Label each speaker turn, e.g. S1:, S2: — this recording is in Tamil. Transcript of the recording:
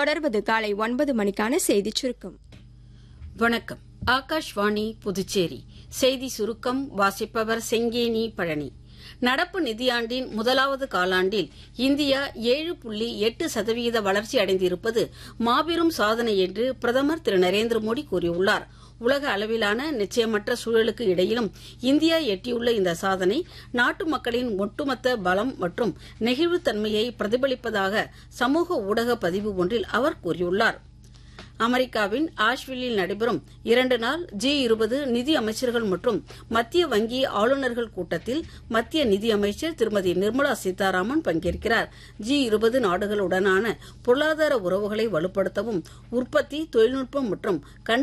S1: தொடர்வது காலை ஒன்பது மணிக்கான செய்திச் சுருக்கம்
S2: வணக்கம் ஆகாஷ்வாணி புதுச்சேரி செய்தி சுருக்கம் வாசிப்பவர் செங்கேனி பழனி நடப்பு நிதியாண்டின் முதலாவது காலாண்டில் இந்தியா ஏழு புள்ளி எட்டு சதவீத வளர்ச்சி அடைந்திருப்பது மாபெரும் சாதனை என்று பிரதமர் திரு நரேந்திர மோடி கூறியுள்ளார் உலக அளவிலான நிச்சயமற்ற சூழலுக்கு இடையிலும் இந்தியா எட்டியுள்ள இந்த சாதனை நாட்டு மக்களின் ஒட்டுமொத்த பலம் மற்றும் நெகிழ்வுத்தன்மையை பிரதிபலிப்பதாக சமூக ஊடக பதிவு ஒன்றில் அவர் கூறியுள்ளார் அமெரிக்காவின் ஆஷ்வில்லில் நடைபெறும் இரண்டு நாள் ஜி இருபது நிதி அமைச்சர்கள் மற்றும் மத்திய வங்கி ஆளுநர்கள் கூட்டத்தில் மத்திய நிதி அமைச்சர் திருமதி நிர்மலா சீதாராமன் பங்கேற்கிறார் ஜி இருபது நாடுகளுடனான பொருளாதார உறவுகளை வலுப்படுத்தவும் உற்பத்தி தொழில்நுட்பம் மற்றும்